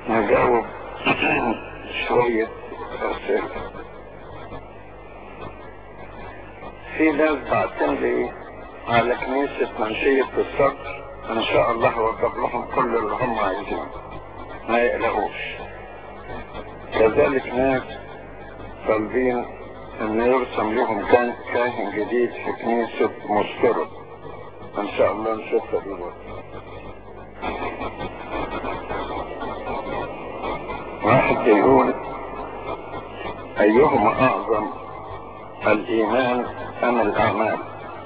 نجاوب شوية أسئلة في ناس بعتين لي على كنيسة منشية الصدر إن شاء الله وجب لهم كل اللي هم عايزينه ما يقلقوش كذلك ناس طالبين ان يرسم لهم كان كاهن جديد في كنيسة مسترد ان شاء الله نشوفها دلوقتي واحد بيقول ايهما اعظم الايمان ام الاعمال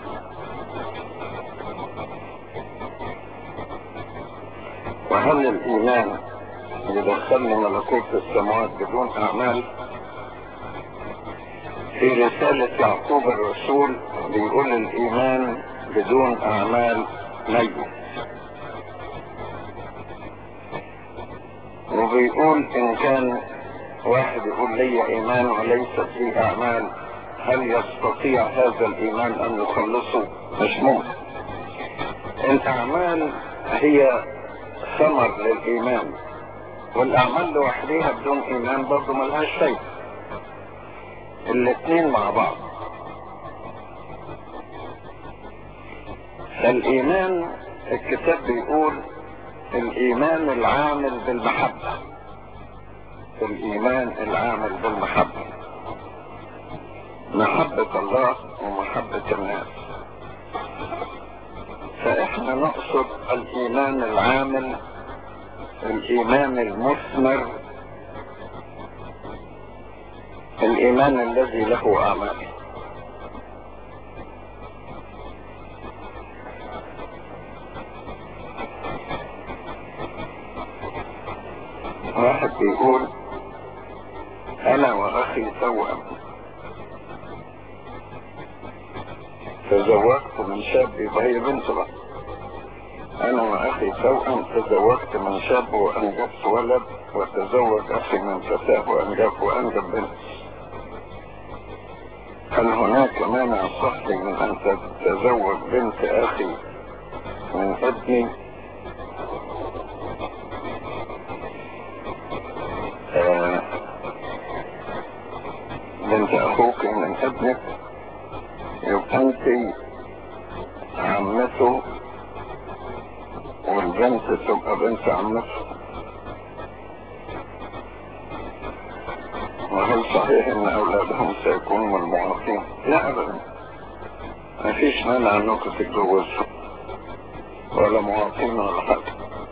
وهل الايمان يدخلني ملكوت السماوات بدون اعمال في رسالة يعقوب الرسول بيقول الايمان بدون اعمال ميت وبيقول ان كان واحد يقول لي ايمان وليست لي اعمال هل يستطيع هذا الايمان ان يخلصه مش ممكن الاعمال هي ثمر للايمان والاعمال لوحدها بدون ايمان برضه ملهاش فايده الاثنين مع بعض فالايمان الكتاب بيقول الايمان العامل بالمحبة الايمان العامل بالمحبة محبة الله ومحبة الناس فاحنا نقصد الايمان العامل الايمان المثمر الايمان الذي له اعمال واحد بيقول انا واخي توأم تزوجت من شاب يبقى هي بنت بقى انا واخي توأم تزوجت من شاب وانجبت ولد وتزوج اخي من فتاة وانجب وانجب بنت هل هناك مانع صحي من ان تتزوج بنت اخي من ابني آه بنت اخوك من ابنك يبقى انت عمته والبنت تبقى بنت عمته وهل صحيح ان اولادهم سيكونوا المعاقين لا ابدا ما فيش مانع انكم تتجوزوا ولا معاقين ولا حاجه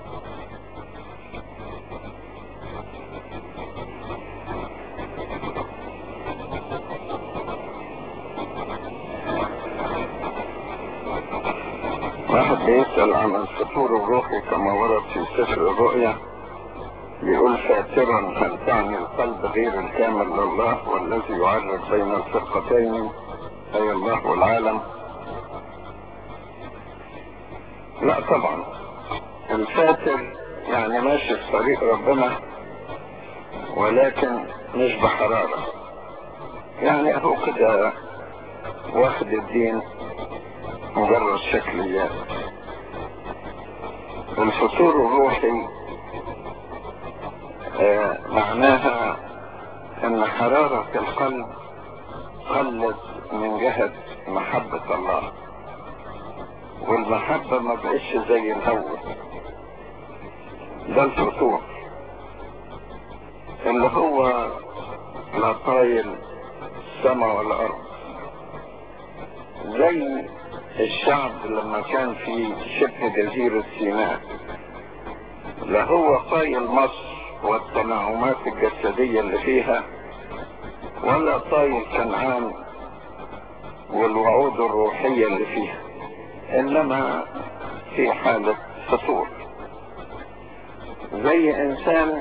واحد بيسأل عن الفطور الروحي كما ورد في سفر الرؤيا بيقول فاترا هل تعني القلب غير الكامل لله والذي يعرف بين الفرقتين اي الله والعالم لا طبعا الفاتر يعني ماشي في طريق ربنا ولكن مش بحرارة يعني هو كده واخد الدين مجرد شكليات الفطور الروحي آه معناها ان حرارة القلب قلت من جهة محبة الله والمحبة ما بقتش زي الاول ده الفطور اللي هو لا طايل سما ولا ارض زي الشعب لما كان في شبه جزيرة سيناء لا هو طايل مصر والتنعمات الجسدية اللي فيها ولا طايل كنعان والوعود الروحية اللي فيها انما في حالة فطور زي انسان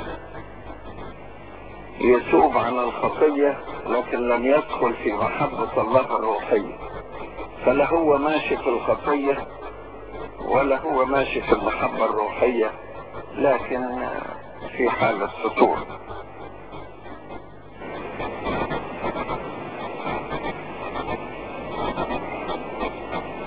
يتوب عن الخطية لكن لم يدخل في محبة الله الروحية فلا هو ماشي في الخطية ولا هو ماشي في المحبة الروحية لكن في حالة سطور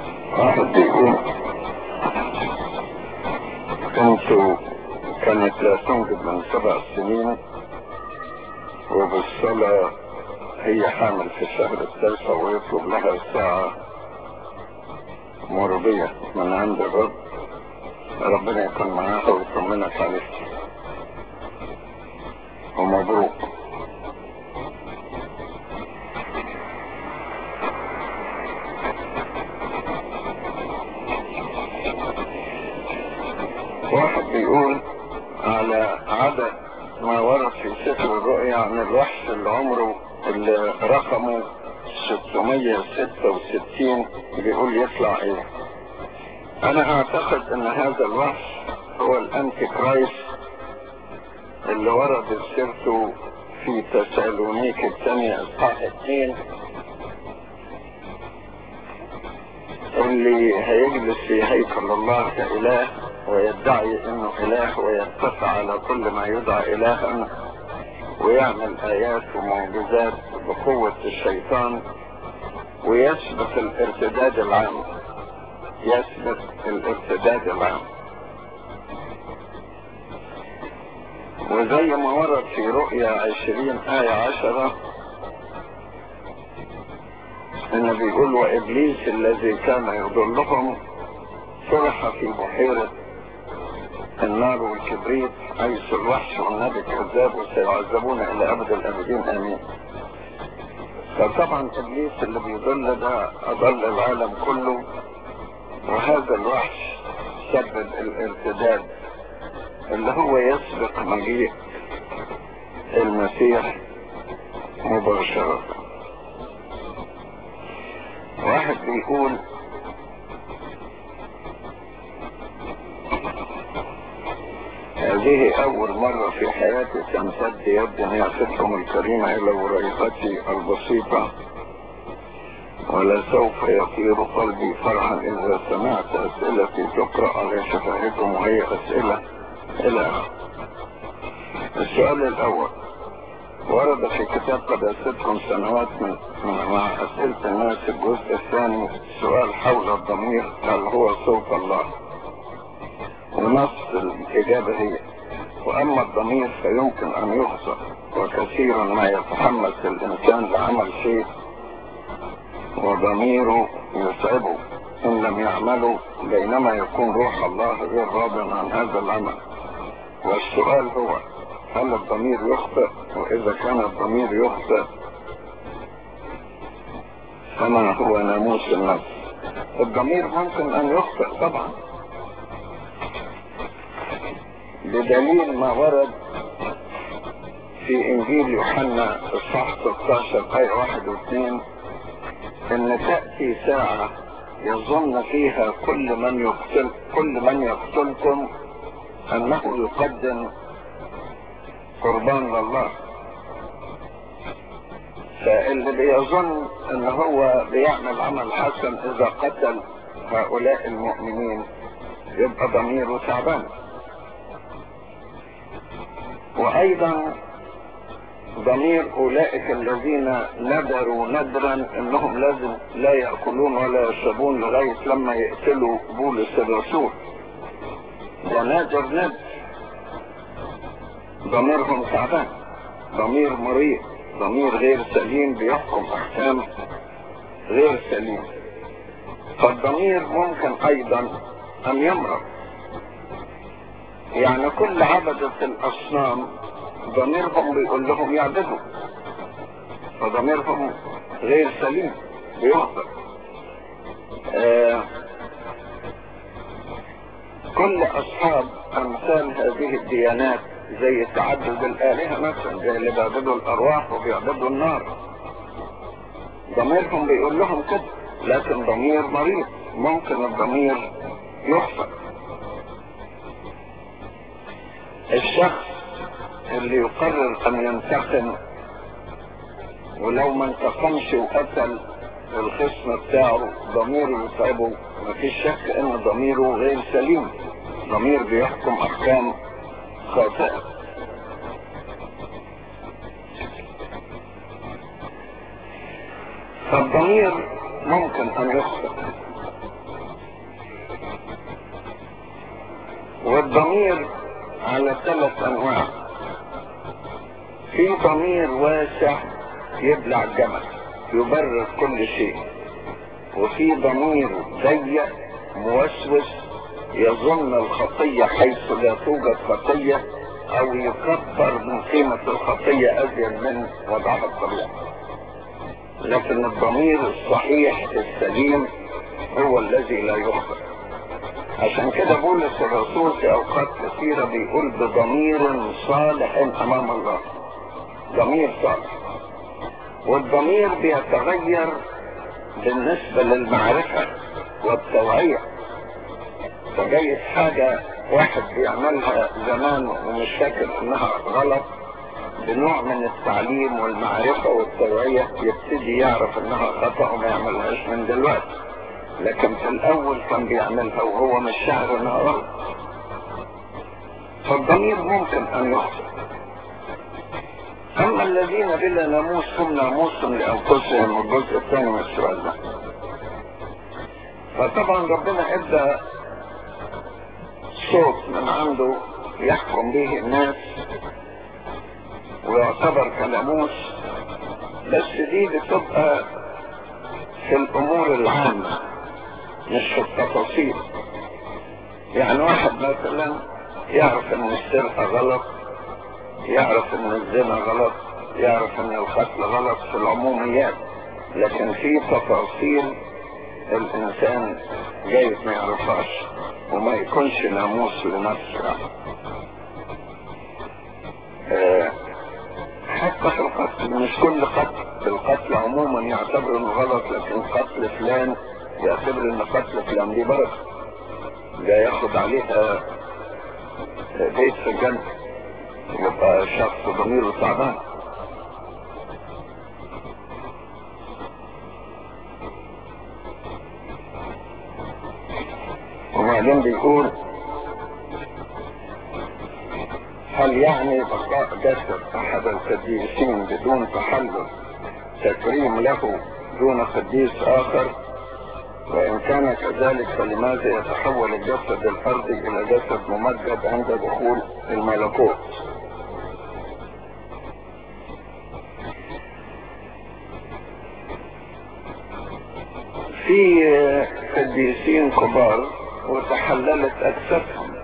واحد بيقول كنت كانت لا تنجب من سبع سنين وبالصلاة هي حامل في الشهر التاسع ويطلب لها ساعة مرضية من عند الرب ربنا يكون معاها ويطمنك عليك ومبروك واحد بيقول على عدد ما ورد في سفر الرؤيا عن الوحش اللي عمره اللي رقمه 666 بيقول يطلع ايه انا اعتقد ان هذا الوحش هو الانتي كرايست اللي ورد سيرته في تسالونيك الثانية اصحاح اثنين اللي هيجلس في هيكل الله كإله ويدعي انه اله ويتفق على كل ما يدعى الها ويعمل ايات ومعجزات بقوة الشيطان ويثبت الارتداد العام يثبت الارتداد العام وزي ما ورد في رؤيا عشرين آية عشرة ان بيقول وابليس الذي كان يضلهم صرح في بحيرة النار والكبريت حيث الوحش والنبي كذاب وسيعذبون الى ابد الابدين امين فطبعا ابليس اللي بيضل ده اضل العالم كله وهذا الوحش سبب الارتداد اللي هو يسبق مجيء المسيح مباشرة واحد بيقول هذه أول مرة في حياتي تمتد يد نعفتكم الكريمة إلى وريقتي البسيطة ولا سوف يطير قلبي فرحا إذا سمعت أسئلتي تقرأ على شفاهكم وهي أسئلة إلى السؤال الأول ورد في كتاب قداستكم سنوات من مع أسئلة الناس الجزء الثاني سؤال حول الضمير هل هو صوت الله ونص الإجابة هي وأما الضمير فيمكن أن يخطئ وكثيرا ما يتحمس الإنسان لعمل شيء وضميره يصعبه إن لم يعمله بينما يكون روح الله غير راض عن هذا العمل والسؤال هو هل الضمير يخطئ وإذا كان الضمير يخطئ فما هو ناموس النفس الضمير ممكن أن يخطئ طبعا بدليل ما ورد في انجيل يوحنا اصحاح 16 ايه 1 و2 ان تأتي ساعة يظن فيها كل من يقتل كل من يقتلكم انه يقدم قربان لله فاللي بيظن ان هو بيعمل عمل حسن اذا قتل هؤلاء المؤمنين يبقى ضميره تعبان وايضا ضمير اولئك الذين ندروا ندرا انهم لازم لا يأكلون ولا يشربون لغاية لما يقتلوا بولس الرسول ده نادر ندر ضميرهم تعبان ضمير مريض ضمير غير سليم بيحكم احكام غير سليم فالضمير ممكن ايضا ان يمرض يعني كل عبدة الاصنام ضميرهم بيقول لهم يعبدوا فضميرهم غير سليم بيخطئ آه كل اصحاب امثال هذه الديانات زي تعدد الالهة مثلا زي اللي بيعبدوا الارواح وبيعبدوا النار ضميرهم بيقول لهم كده لكن ضمير مريض ممكن الضمير يخطئ الشخص اللي يقرر ان ينتقم ولو ما انتقمش وقتل الخصم بتاعه ضميره يتعبه مفيش شك ان ضميره غير سليم ضمير بيحكم احكام خاطئة فالضمير ممكن ان يخطئ والضمير على ثلاث انواع في ضمير واسع يبلع الجمل يبرر كل شيء وفي ضمير ضيق موسوس يظن الخطية حيث لا توجد خطية او يكبر من قيمة الخطية ازيد من وضعها الطبيعي لكن الضمير الصحيح السليم هو الذي لا يخطئ عشان كده بولس الرسول في اوقات كثيرة بيقول بضمير صالح امام الله ضمير صالح والضمير بيتغير بالنسبة للمعرفة والتوعية فجايز حاجة واحد بيعملها زمان ومش فاكر انها غلط بنوع من التعليم والمعرفة والتوعية يبتدي يعرف انها خطأ وما يعملهاش من دلوقتي لكن في الاول كان بيعملها وهو مش شاعر انها غلط فالضمير ممكن ان يخطئ اما الذين بلا ناموس هم ناموس لانفسهم الجزء الثاني من السؤال ده فطبعا ربنا ادى صوت من عنده يحكم به الناس ويعتبر كناموس بس دي بتبقى في الامور العامة مش في التفاصيل يعني واحد مثلا يعرف ان السرقة غلط يعرف ان الزنا غلط يعرف ان القتل غلط في العموميات لكن في تفاصيل الانسان جايز ما يعرفهاش وما يكونش ناموس لنفسه آه حتى في القتل مش كل قتل القتل عموما يعتبر انه غلط لكن قتل فلان يعتبر ان قتل فلان دي بركه ده ياخد عليها بيت في الجنه يبقى شخص ضميره تعبان وبعدين بيقول هل يعني بقاء جسد احد القديسين بدون تحلل تكريم له دون قديس اخر وان كان كذلك فلماذا يتحول الجسد الارضي الى جسد ممجد عند دخول الملكوت في قديسين كبار وتحللت اجسادهم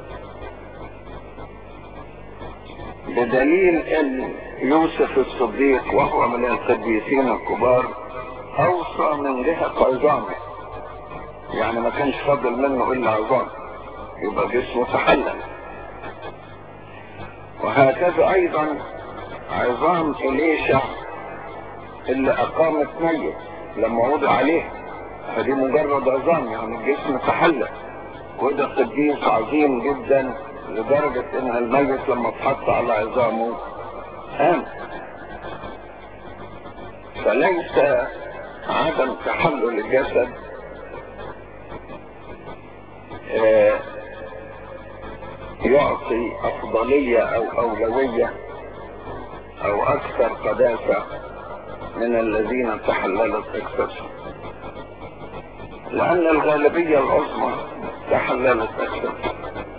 بدليل ان يوسف الصديق وهو من القديسين الكبار اوصى من جهة عظامه يعني ما كانش فاضل منه الا عظام يبقى جسمه تحلل وهكذا ايضا عظام اليشع اللي اقامت ميت لما وضع عليه فدي مجرد عظام يعني الجسم تحلل وده قديس عظيم جدا لدرجة ان الميت لما اتحط على عظامه قام فليس عدم تحلل الجسد آه يعطي افضلية او اولوية او اكثر قداسة من الذين تحللت اجسادهم لان الغالبية العظمى تحللت اجسادهم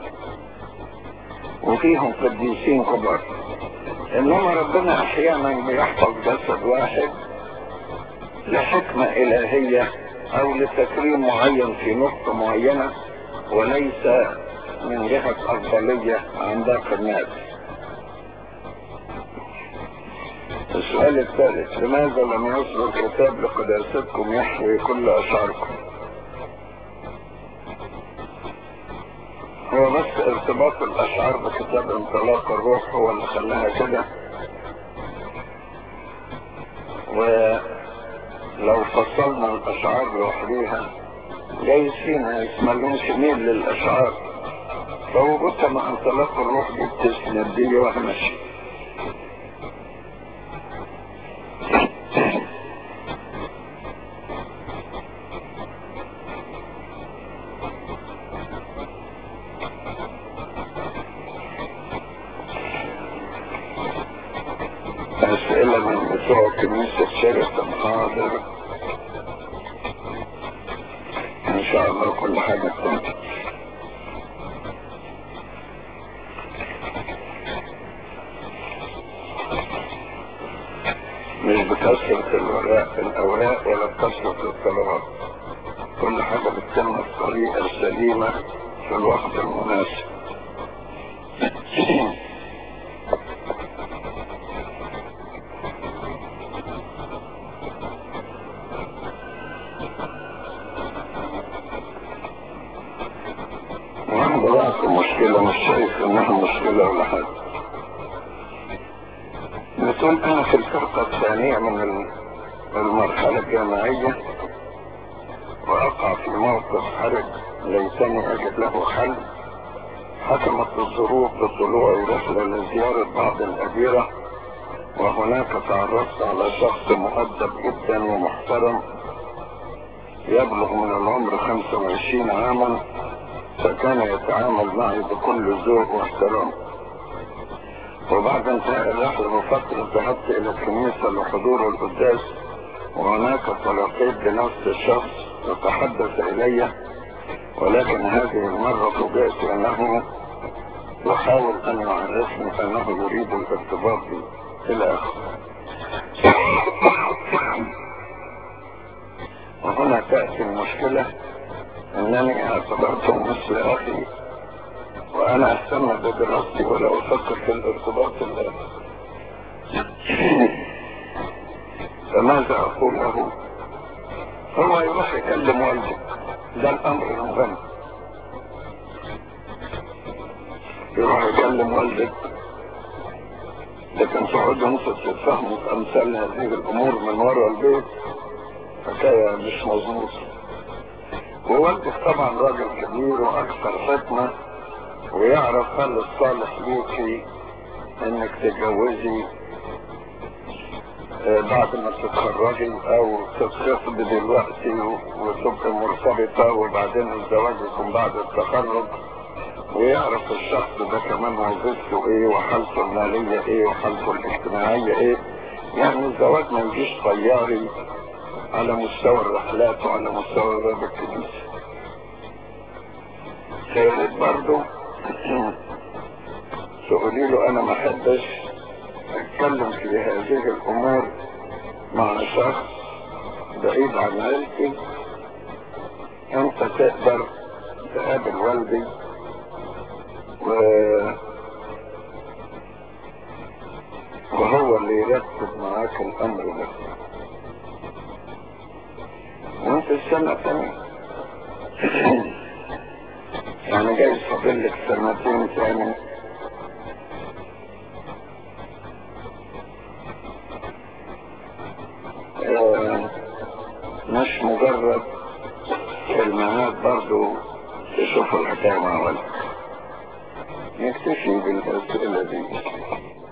وفيهم قديسين كبار انما ربنا احيانا بيحفظ جسد واحد لحكمة الهية او لتكريم معين في نقطة معينة وليس من جهة افضلية عن باقي الناس السؤال الثالث لماذا لم يصدر كتاب لقداستكم يحوي كل اشعاركم هو بس ارتباط الاشعار بكتاب انطلاق الروح هو اللي خلاها كده ولو فصلنا الاشعار لوحديها جايز فينا يسملونش ميل للاشعار فوجودها مع انطلاق الروح دي بتسند دي وانا ماشي أسئلة من بتوع كنيسة شركة حاضر إن شاء الله كل حاجة تكون مش بكثرة الوراء الأوراق ولا بكثرة الطلبات كل حاجة بتتم بالطريقة السليمة في الوقت المناسب واحدة وقت مشكلة مش شايف انها مشكلة ولا حاجة بتقول انا في الفرقة الثانية من المرحلة الجامعية واقع في موقف حرج ليتني اجد له حل حكمت الظروف بطلوع رحلة لزيارة بعض الأديرة وهناك تعرفت على شخص مؤدب جدا ومحترم يبلغ من العمر 25 عاما فكان يتعامل معي بكل ذوق واحترام وبعد انتهاء الرحلة بفترة ذهبت إلى الكنيسة لحضور القداس وهناك تلقيت بنفس الشخص يتحدث إلي ولكن هذه المرة فوجئت أنه يحاول أن يعرفني أنه يريد الارتباط بي إلى آخره وهنا تأتي المشكلة أنني اعتبرته مثل أخي وأنا أهتم بدراستي ولا أفكر في الارتباط الآن فماذا أقول له؟ هو يروح يكلم والده ده الأمر المهم يروح يكلم والدك لكن تقعدوا انتوا تتفهموا في امثال هذه الامور من ورا البيت حكايه مش مظبوطه ووالدك طبعا راجل كبير واكثر حكمه ويعرف هل الصالح ليكي انك تتجوزي بعد ما تتخرجي او تتخطبي دلوقتي وتبقي مرتبطة وبعدين الزواج يكون بعد التخرج ويعرف الشخص ده كمان وظيفته ايه وحالته المالية ايه وحالته الاجتماعية ايه يعني الزواج ما يجيش طياري على مستوى الرحلات وعلى مستوى باب الكنيسة خيرت برضو تقولي له انا ما احبش اتكلم في هذه الامور مع شخص بعيد عن عيلتي انت تقدر تقابل والدي و... وهو اللي يرتب معاك الامر ده وانت السنة الثانية يعني جاي فاضل لك سنتين تاني آه مش مجرد كلمات برضو تشوف الحكاية مع والدك نكتفي بالأسئلة دي